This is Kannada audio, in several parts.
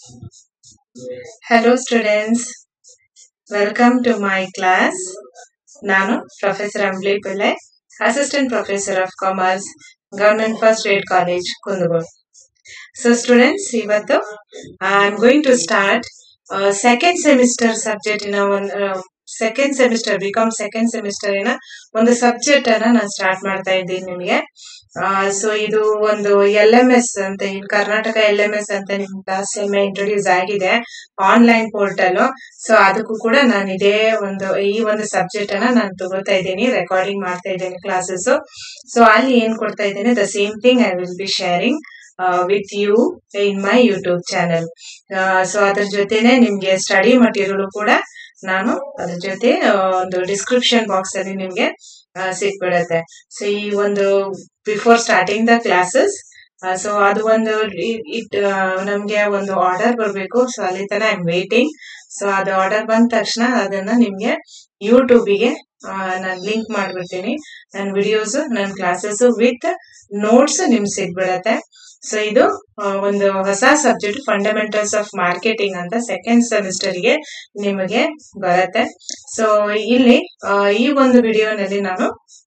Hello students, welcome to my class. ನಾನು professor Ambli Pille assistant professor of commerce government first aid college Kundagol so students ಇವತ್ತು I am going to start second semester ಸಬ್ಜೆಕ್ಟಿನ ಒಂದು ಸೆಕೆಂಡ್ ಸೆಮಿಸ್ಟರ್ ಬಿಕಾಮ್ ಸೆಕೆಂಡ್ ಸೆಮಿಸ್ಟರಿನ ಒಂದು ಸಬ್ಜೆಕ್ಟ್ ಅನ್ನ ನಾನು ಸ್ಟಾರ್ಟ್ ಮಾಡ್ತಾ ಇದ್ದೀನಿ ನಿಮಗೆ ಸೊ ಇದು ಒಂದು ಎಲ್ ಎಂ ಎಸ್ ಅಂತ in Karnataka L M S ಅಂತ ನಿಮ್ ಕ್ಲಾಸ್ ಎಮ್ಮೆ ಇಂಟ್ರೊಡ್ಯೂಸ್ ಆಗಿದೆ ಆನ್ಲೈನ್ ಪೋರ್ಟಲ್ ಸೊ ಅದಕ್ಕೂ ಕೂಡ ನಾನು ಇದೇ ಒಂದು ಈ ಒಂದು ಸಬ್ಜೆಕ್ಟ್ ಅನ್ನ ನಾನು ತಗೋತಾ ಇದ್ದೀನಿ ರೆಕಾರ್ಡಿಂಗ್ ಮಾಡ್ತಾ ಇದ್ದೀನಿ ಕ್ಲಾಸಸ್ ಸೊ ಅಲ್ಲಿ ಏನ್ ಕೊಡ್ತಾ ಇದ್ದೀನಿ the same thing I will be sharing with you in my YouTube channel so ಅದ್ರ ಜೊತೆನೆ ನಿಮ್ಗೆ ಸ್ಟಡಿ ಮಟೀರಿಯಲ್ ಕೂಡ ನಾನು ಅದ್ರ ಜೊತೆ ಆ, ಒಂದು ಡಿಸ್ಕ್ರಿಪ್ಷನ್ ಬಾಕ್ಸ್ ಅಲ್ಲಿ ನಿಮ್ಗೆ ಆ, ಸಿಕ್ಬಿಡತ್ತೆ ಸೊ ಈ ಒಂದು before starting the classes so ಅದು ಒಂದು ಇ- ಇಟ್ ಆ, ನಮ್ಗೆ ಒಂದು ಆರ್ಡರ್ ಬರಬೇಕು ಸೊ ಅಲ್ಲಿ ತನ ಐ ಆಮ್ ವೇಟಿಂಗ್ ಸೊ ಅದು ಆರ್ಡರ್ ಬಂದ ತಕ್ಷಣ ಅದನ್ನ ನಿಮ್ಗೆ ಯೂಟ್ಯೂಬಿಗೆ ನಾನು ಲಿಂಕ್ ಮಾಡ್ಬಿಡ್ತೀನಿ ನನ್ನ ವಿಡಿಯೋಸ್ ನನ್ನ ಕ್ಲಾಸಸ್ ವಿತ್ ನೋಟ್ಸ್ ನಿಮ್ಗೆ ಸಿಗ್ಬಿಡತ್ತೆ ಸೊ ಇದು ಆ, ಒಂದು ಹೊಸ ಸಬ್ಜೆಕ್ಟ್ ಫಂಡಮೆಂಟಲ್ಸ್ ಆಫ್ ಮಾರ್ಕೆಟಿಂಗ್ ಅಂತ ಸೆಕೆಂಡ್ ಸೆಮಿಸ್ಟರ್ಗೆ ನಿಮಗೆ ಬರುತ್ತೆ ಸೊ ಇಲ್ಲಿ ಆ, ಈ ಒಂದು ವಿಡಿಯೋನಲ್ಲಿ ನಾನು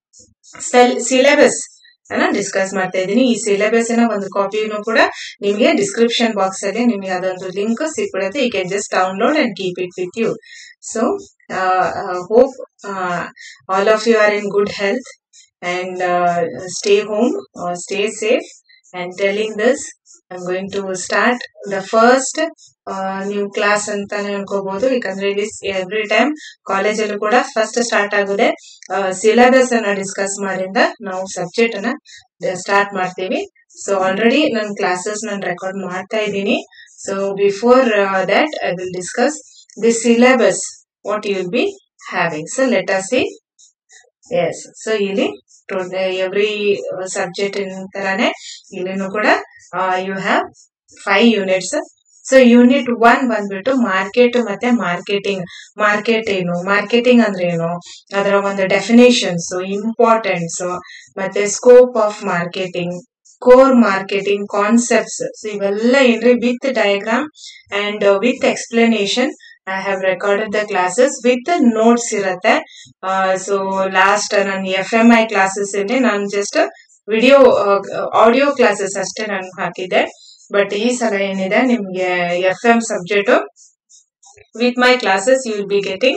ಸಿಲೆಬಸ್ ಅನ್ನ ಡಿಸ್ಕಸ್ ಮಾಡ್ತಾ ಇದ್ದೀನಿ ಈ ಸಿಲೆಬಸ್ ನ ಒಂದು ಕಾಪಿನೂ ಕೂಡ ನಿಮಗೆ ಡಿಸ್ಕ್ರಿಪ್ಷನ್ ಬಾಕ್ಸ್ ಅಲ್ಲಿ ನಿಮಗೆ ಅದೊಂದು ಲಿಂಕ್ ಸಿಕ್ಬಿಡುತ್ತೆ you can just download and keep it with you so hope all of you are in good health and uh, stay home or stay safe and telling this i'm going to start the first uh, new class ಅಂತಾನೆ ಅನ್ಕೋಬಹುದು ಯಾಕಂದ್ರೆ ದಿಸ್ ಎವ್ರಿ ಟೈಮ್ ಕಾಲೇಜಲ್ಲೂ ಕೂಡ ಫಸ್ಟ್ ಸ್ಟಾರ್ಟ್ ಆಗುತ್ತೆ ಸಿಲೆಬಸ್ ಅನ್ನ ಡಿಸ್ಕಸ್ ಮಾಡಿಂದ ನಾವು ಸಬ್ಜೆಕ್ಟ್ ಅನ್ನ ಸ್ಟಾರ್ಟ್ ಮಾಡ್ತೀವಿ ಸೊ ಆಲ್ರೆಡಿ ನನ್ನ ಕ್ಲಾಸಸ್ ನಾನು ರೆಕಾರ್ಡ್ ಮಾಡ್ತಾ ಇದ್ದೀನಿ so before that I will discuss the syllabus what you will be having so let us see yes so ಇಲ್ಲಿ ಎವ್ರಿ ಸಬ್ಜೆಕ್ಟ್ ತರಾನೇ ಇಲ್ಲಿನೂ ಕೂಡ you have five units so unit one ಬಂದ್ಬಿಟ್ಟು ಮಾರ್ಕೆಟ್ ಮತ್ತೆ ಮಾರ್ಕೆಟಿಂಗ್ ಮಾರ್ಕೆಟ್ ಏನು ಮಾರ್ಕೆಟಿಂಗ್ ಅಂದ್ರೆ ಏನು ಅದರ ಒಂದು ಡೆಫಿನೇಷನ್ಸ್ ಇಂಪಾರ್ಟೆನ್ಸ್ ಮತ್ತೆ scope of marketing core marketing concepts so ಇವೆಲ್ಲ ಏನ್ರಿ with diagram and with explanation I have recorded the classes with notes ಇರತ್ತೆ ಸೊ ಲಾಸ್ಟ್ ನಾನು ಎಫ್ ಎಂ ಐ ಕ್ಲಾಸಸ್ ಅಲ್ಲಿ ನಾನು ಜಸ್ಟ್ ವಿಡಿಯೋ ಆಡಿಯೋ ಕ್ಲಾಸಸ್ ಅಷ್ಟೇ ನಾನು ಹಾಕಿದ್ದೆ ಬಟ್ ಈ ಸಲ ಏನಿದೆ ನಿಮ್ಗೆ F M subject with my classes you will be getting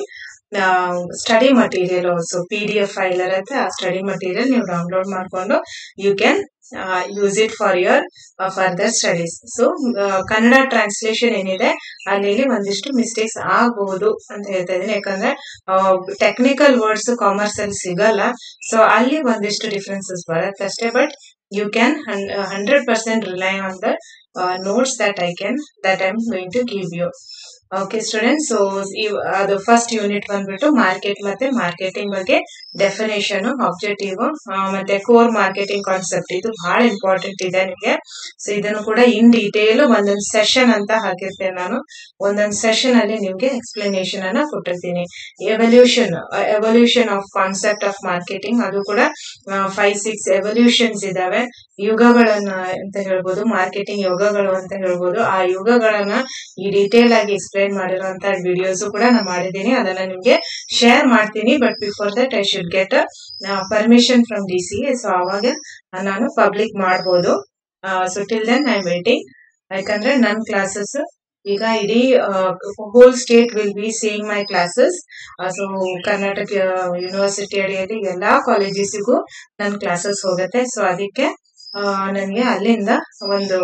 study material also P D F file ಇರುತ್ತೆ ಆ ಸ್ಟಡಿ ಮಟೀರಿಯಲ್ ನೀವು ಡೌನ್ಲೋಡ್ ಮಾಡ್ಕೊಂಡು you can use it for your further studies so Kannada translation ಏನಿದೆ ಅಲ್ಲಿ ಒಂದಿಷ್ಟು ಮಿಸ್ಟೇಕ್ಸ್ ಆಗಬಹುದು ಅಂತ ಹೇಳ್ತಾ ಇದ್ದೀನಿ ಯಾಕಂದ್ರೆ ಟೆಕ್ನಿಕಲ್ ವರ್ಡ್ಸ್ ಕಾಮರ್ಸ್ ಅಲ್ಲಿ ಸಿಗಲ್ಲ ಸೊ ಅಲ್ಲಿ ಒಂದಿಷ್ಟು ಡಿಫ್ರೆನ್ಸಸ್ ಬರುತ್ತೆ ಅಷ್ಟೇ but you can hundred percent rely on the notes that I can that I am going to give you okay students so ಅದು ಫಸ್ಟ್ ಯೂನಿಟ್ ಬಂದ್ಬಿಟ್ಟು ಮಾರ್ಕೆಟ್ ಮತ್ತೆ ಮಾರ್ಕೆಟಿಂಗ್ ಬಗ್ಗೆ ಡೆಫಿನೇಷನ್ ಆಬ್ಜೆಕ್ಟಿವ್ ಮತ್ತೆ ಕೋರ್ ಮಾರ್ಕೆಟಿಂಗ್ ಕಾನ್ಸೆಪ್ಟ್ ಇದು ಬಹಳ ಇಂಪಾರ್ಟೆಂಟ್ ಇದೆ ನಿಮಗೆ ಸೊ ಇದನ್ನು ಕೂಡ ಇನ್ ಡೀಟೇಲ್ ಒಂದೊಂದು ಸೆಷನ್ ಅಂತ ಹಾಕಿರ್ತೇನೆ ನಾನು ಒಂದೊಂದು ಸೆಷನ್ ಅಲ್ಲಿ ನಿಮ್ಗೆ ಎಕ್ಸ್ಪ್ಲನೇಷನ್ ಅನ್ನ ಕೊಟ್ಟಿರ್ತೀನಿ evolution evolution of concept of marketing ಅದು ಕೂಡ ಫೈವ್ ಸಿಕ್ಸ್ ಎವಲ್ಯೂಷನ್ಸ್ ಇದಾವೆ ಯುಗಗಳನ್ನ ಅಂತ ಹೇಳ್ಬೋದು ಮಾರ್ಕೆಟಿಂಗ್ ಯೋಗಗಳು ಅಂತ ಹೇಳ್ಬೋದು ಆ ಯುಗಗಳನ್ನ ಈ ಡೀಟೇಲ್ ಆಗಿ ಎಕ್ಸ್ಪ್ಲೈನ್ ಮಾಡಿರುವಂತ ವಿಡಿಯೋಸ್ ಕೂಡ ನಾನು ಮಾಡಿದ್ದೀನಿ ಅದನ್ನ ನಿಮ್ಗೆ ಶೇರ್ ಮಾಡ್ತೀನಿ but before that I should get permission from D C so ಅವಾಗ ನಾನು ಪಬ್ಲಿಕ್ ಮಾಡ್ಬೋದು so till then I waiting ಯಾಕಂದ್ರೆ ನನ್ನ ಕ್ಲಾಸಸ್ ಈಗ ಇಡೀ whole state will be saying my classes so Karnataka university ಅಡಿಯಲ್ಲಿ ಎಲ್ಲಾ ಕಾಲೇಜಸ್ಗೂ ನನ್ನ ಕ್ಲಾಸಸ್ ಹೋಗುತ್ತೆ ಸೊ ಅದಕ್ಕೆ ನನಗೆ ಅಲ್ಲಿಂದ ಒಂದು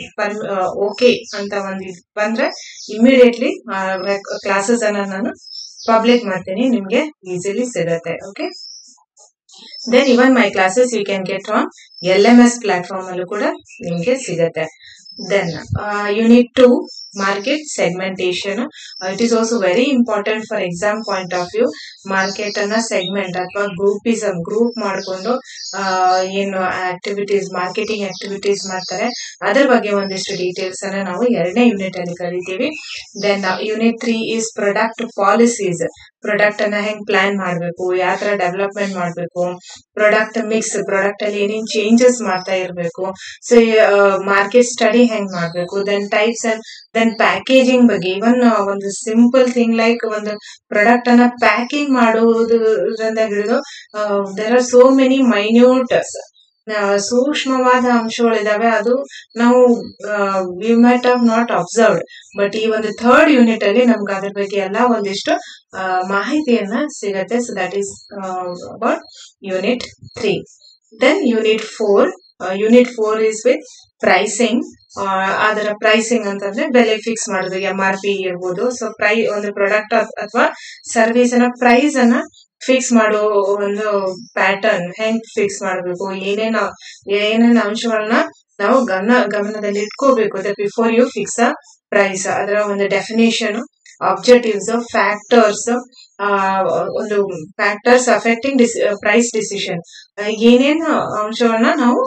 ಓಕೆ ಅಂತ ಒಂದು ಇದ್ ಬಂದ್ರೆ ಇಮಿಡಿಯೇಟ್ಲಿ ಕ್ಲಾಸಸ್ ಅನ್ನ ನಾನು ಪಬ್ಲಿಕ್ ಮಾಡ್ತೀನಿ ನಿಮ್ಗೆ ಈಸಿಲಿ ಸಿಗತ್ತೆ okay then even my classes you can get on L M S platform ಅಲ್ಲೂ ಕೂಡ ನಿಮ್ಗೆ ಸಿಗತ್ತೆ then unit two market segmentation it is also very important for exam point of view market ಅನ್ನ ಸೆಗ್ಮೆಂಟ್ ಅಥವಾ ಗ್ರೂಪಿಸಮ್ ಗ್ರೂಪ್ ಮಾಡಿಕೊಂಡು ಏನು ಆಕ್ಟಿವಿಟೀಸ್ ಮಾರ್ಕೆಟಿಂಗ್ ಆಕ್ಟಿವಿಟೀಸ್ ಮಾಡ್ತಾರೆ ಅದ್ರ ಬಗ್ಗೆ ಒಂದಿಷ್ಟು ಡೀಟೇಲ್ಸ್ ಅನ್ನ ನಾವು ಎರಡನೇ ಯೂನಿಟ್ ಅಲ್ಲಿ ಕಲಿತೀವಿ then unit three is product policies product ಅನ್ನ ಹೆಂಗ್ ಪ್ಲಾನ್ ಮಾಡಬೇಕು ಯಾವ ತರ ಡೆವಲಪ್ಮೆಂಟ್ ಮಾಡಬೇಕು ಪ್ರಾಡಕ್ಟ್ ಮಿಕ್ಸ್ ಪ್ರಾಡಕ್ಟ್ ಅಲ್ಲಿ ಏನೇನ್ ಚೇಂಜಸ್ ಮಾಡ್ತಾ ಇರಬೇಕು ಸೊ ಮಾರ್ಕೆಟ್ ಸ್ಟಡಿ ಹೆಂಗ್ ಮಾಡಬೇಕು then types and then packaging ಬಗ್ಗೆ ಇವನ್ ಒಂದು ಸಿಂಪಲ್ ಥಿಂಗ್ ಲೈಕ್ ಒಂದು ಪ್ರಾಡಕ್ಟ್ ಅನ್ನ ಪ್ಯಾಕಿಂಗ್ ಮಾಡುವುದರಿಂದ ಹಿಡಿದು there are so many minute ಸೂಕ್ಷ್ಮವಾದ ಅಂಶಗಳಿದಾವೆ ಅದು ನಾವು we might have not observed but ಈ ಒಂದು ಥರ್ಡ್ ಯೂನಿಟ್ ಅಲ್ಲಿ ನಮ್ಗೆ ಅದ್ರ ಬಗ್ಗೆ ಎಲ್ಲ ಒಂದಿಷ್ಟು ಆ, ಮಾಹಿತಿಯನ್ನ ಸಿಗತ್ತೆ so that is about unit three then unit four unit four is with pricing ಅದರ ಪ್ರೈಸಿಂಗ್ ಅಂತಂದ್ರೆ ಬೆಲೆ ಫಿಕ್ಸ್ ಮಾಡೋದು ಎಂ ಆರ್ ಪಿ ಇರ್ಬೋದು ಸೊ ಪ್ರೈ ಒಂದು ಪ್ರಾಡಕ್ಟ್ ಅಥವಾ ಸರ್ವಿಸ್ ಅನ್ನ ಪ್ರೈಸ್ ಅನ್ನ ಫಿಕ್ಸ್ ಮಾಡೋ ಒಂದು ಪ್ಯಾಟರ್ನ್ ಹೆಂಗ್ ಫಿಕ್ಸ್ ಮಾಡಬೇಕು ಏನೇನ ಏನೇನ ಅಂಶಗಳನ್ನ ನಾವು ಗಮನ ಗಮನದಲ್ಲಿ ಇಟ್ಕೋಬೇಕು before you fix a price ಅದರ ಒಂದು ಡೆಫಿನೇಷನ್ ಆಬ್ಜೆಕ್ಟಿವ್ಸ್ ಫ್ಯಾಕ್ಟರ್ಸ್ ಒಂದು ಫ್ಯಾಕ್ಟರ್ಸ್ ಅಫೆಕ್ಟಿಂಗ್ ಪ್ರೈಸ್ ಡಿಸಿಷನ್ ಏನೇನು ಅಂಶಗಳನ್ನ ನಾವು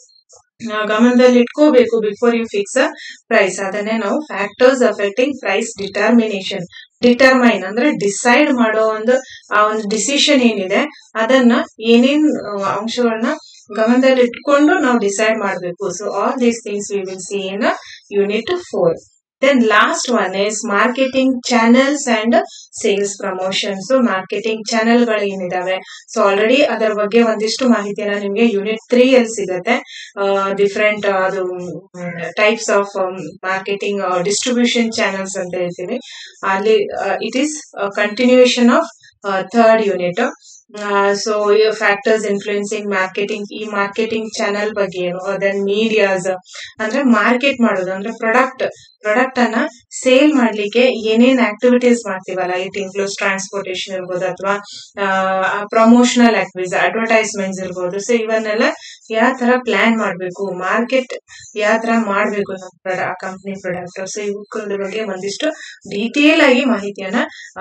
ಆ, ಗಮನದಲ್ಲಿ ಇಟ್ಕೋಬೇಕು before you fix a price ಅದನ್ನೇ ನಾವು factors affecting price determination determine ಅಂದ್ರೆ ಡಿಸೈಡ್ ಮಾಡೋ ಒಂದು ಆ ಒಂದು ಡಿಸಿಷನ್ ಏನಿದೆ ಅದನ್ನ ಏನೇನ್ ಆ, ಅಂಶಗಳನ್ನ ಗಮನದಲ್ಲಿ ಇಟ್ಕೊಂಡು ನಾವು ಡಿಸೈಡ್ ಮಾಡಬೇಕು so all these things we will see in unit four then last one is marketing channels and sales promotions marketing ಚಾನೆಲ್ಗಳು ಏನಿದಾವೆ ಸೊ ಆಲ್ರೆಡಿ ಅದರ ಬಗ್ಗೆ ಒಂದಿಷ್ಟು ಮಾಹಿತಿಯನ್ನ ನಿಮಗೆ ಯೂನಿಟ್ ತ್ರೀ ಅಲ್ಲಿ ಸಿಗುತ್ತೆ ಡಿಫ್ರೆಂಟ್ ಅದು types of marketing distribution channels ಅಂತ ಹೇಳ್ತೀವಿ ಅಲ್ಲಿ it is continuation of third unit so factors influencing marketing ಈ ಮಾರ್ಕೆಟಿಂಗ್ ಚಾನೆಲ್ ಬಗ್ಗೆ ಏನು ದೆನ್ ಮೀಡಿಯಾಸ್ ಅಂದ್ರೆ ಮಾರ್ಕೆಟ್ ಮಾಡೋದು ಅಂದ್ರೆ ಪ್ರಾಡಕ್ಟ್ ಪ್ರಾಡಕ್ಟ್ ಅನ್ನ ಸೇಲ್ ಮಾಡ್ಲಿಕ್ಕೆ ಏನೇನ್ ಆಕ್ಟಿವಿಟೀಸ್ ಮಾಡ್ತೀವಲ್ಲ ಇಟ್ ಇನ್ಕ್ಲೂಡ್ಸ್ ಟ್ರಾನ್ಸ್ಪೋರ್ಟೇಷನ್ ಇರ್ಬೋದು ಅಥವಾ ಪ್ರಮೋಷನಲ್ ಆಕ್ಟಿವಿಟೀಸ್ ಅಡ್ವರ್ಟೈಸ್ಮೆಂಟ್ಸ್ ಇರ್ಬೋದು ಸೊ ಇವನ್ನೆಲ್ಲ ಯಾವ ತರ ಪ್ಲಾನ್ ಮಾಡಬೇಕು ಮಾರ್ಕೆಟ್ ಯಾವ ತರ ಮಾಡಬೇಕು ನಮ್ಮ ಪ್ರಾಡಕ್ಟ್ ಕಂಪ್ನಿ ಪ್ರಾಡಕ್ಟ್ ಸೊ ಇವುಗಳ ಬಗ್ಗೆ ಒಂದಿಷ್ಟು ಡೀಟೇಲ್ ಆಗಿ ಮಾಹಿತಿಯನ್ನ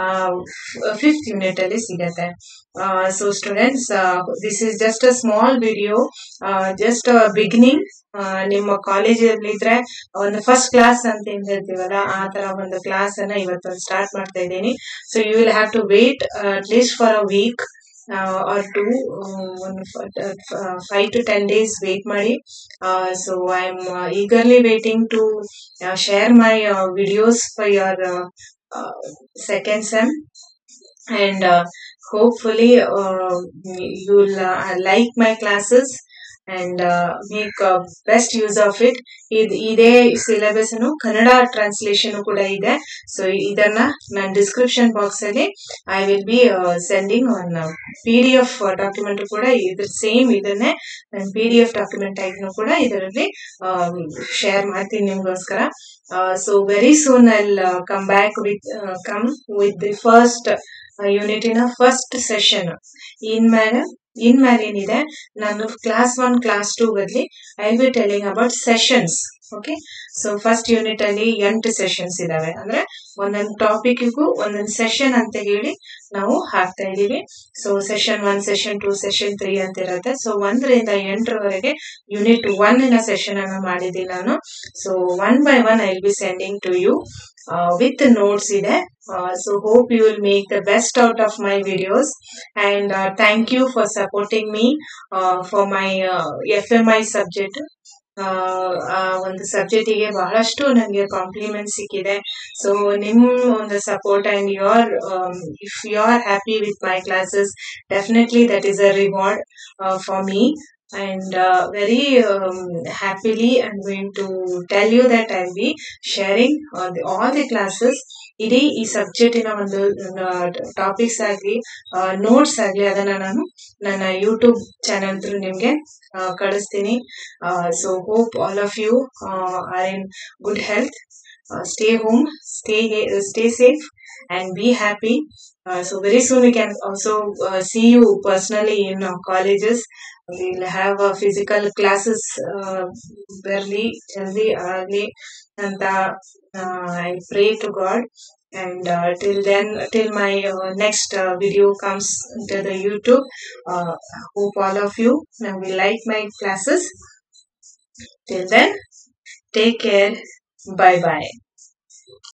ಫಿಫ್ತ್ ಯೂನಿಟ್ ಅಲ್ಲಿ ಸಿಗತ್ತೆ so students this is just a small video just beginning ನಿಮ್ಮ ಕಾಲೇಜಲ್ಲಿ ಇದ್ರೆ ಒಂದು ಫಸ್ಟ್ ಕ್ಲಾಸ್ ಅಂತ ಏನ್ ಹೇಳ್ತೀವಲ್ಲ ಆ ತರ ಒಂದು ಕ್ಲಾಸ್ ಅನ್ನ ಇವತ್ತು ಸ್ಟಾರ್ಟ್ ಮಾಡ್ತಾ ಇದ್ದೀನಿ so you will have to wait at least for a week or two ಒಂದು five to ten days wait ಮಾಡಿ so I am eagerly waiting to share my videos for your second sem and uh, hopefully uh, you'll uh, like my classes and uh, make uh, best use of it ಇದ್ ಇದೇ ಸಿಲೆಬಸ್ ಕನ್ನಡ ಟ್ರಾನ್ಸ್ಲೇಷನ್ ಕೂಡ ಇದೆ ಸೊ ಇದನ್ನ ನಾನು ಡಿಸ್ಕ್ರಿಪ್ಷನ್ ಬಾಕ್ಸ್ ಅಲ್ಲಿ I will be sending one P D F document ಕೂಡ ಇದ್ರ ಸೇಮ್ ಇದನ್ನೇ ನಾನು ಪಿ ಡಿ ಎಫ್ ಡಾಕ್ಯುಮೆಂಟ್ ಆಗಿ ಕೂಡ ಇದರಲ್ಲಿ ಶೇರ್ ಮಾಡ್ತೀನಿ ನಿಮ್ಗೋಸ್ಕರ so very soon I come back with come with the first ಯೂನಿಟಿನ ಫಸ್ಟ್ ಸೆಷನ್ ಇನ್ಮೇಲೆ ಇನ್ಮೇಲೆ ಏನಿದೆ ನಾನು ಕ್ಲಾಸ್ ಒನ್ ಕ್ಲಾಸ್ ಟೂ ಬದಲಿ I be telling about sessions okay so first unit ಅಲ್ಲಿ ಎಂಟು ಸೆಷನ್ಸ್ ಇದಾವೆ ಅಂದ್ರೆ ಒಂದೊಂದು ಟಾಪಿಕ್ಗೂ ಒಂದೊಂದು ಸೆಷನ್ ಅಂತ ಹೇಳಿ ನಾವು ಹಾಕ್ತಾ ಇದೀವಿ so session one session two session three ಅಂತ ಇರುತ್ತೆ ಸೊ ಒಂದರಿಂದ ಎಂಟರವರೆಗೆ ಯೂನಿಟ್ ಒನ್ ನ ಸೆಷನ್ ಅನ್ನು ಮಾಡಿದ್ದೀನಿ ನಾನು so one by one I will be sending to you with notes ಇದೆ so hope you will make the best out of my videos and thank you for supporting me for my F M I subject ಆ ಒಂದು ಸಬ್ಜೆಕ್ಟಿಗೆ ಬಹಳಷ್ಟು ನನಗೆ ಕಾಂಪ್ಲಿಮೆಂಟ್ ಸಿಕ್ಕಿದೆ ಸೊ ನಿಮ್ ಒಂದು support and you are if you are happy with my classes definitely that is a reward for me and uh, very um, happily I'm going to tell you that I'll be sharing uh, the, all the classes ಇಡೀ ಈ ಸಬ್ಜೆಕ್ಟಿನ ಒಂದು ಟಾಪಿಕ್ಸ್ ಆಗಲಿ ನೋಟ್ಸ್ ಆಗಲಿ ಅದನ್ನ ನಾನು ನನ್ನ ಯೂಟ್ಯೂಬ್ ಚಾನೆಲ್ ಥ್ರೂ ನಿಮಗೆ ಕಳಿಸ್ತೀನಿ so hope all of you are in good health stay home stay stay safe and be happy. Uh, so very soon we can also uh, see you personally in uh, colleges. We'll have uh, physical classes uh, barely, healthy, early, and uh, uh, I pray to God. And uh, till then, till my uh, next uh, video comes to the YouTube, uh, hope all of you uh, will like my classes. Till then, take care. Bye bye.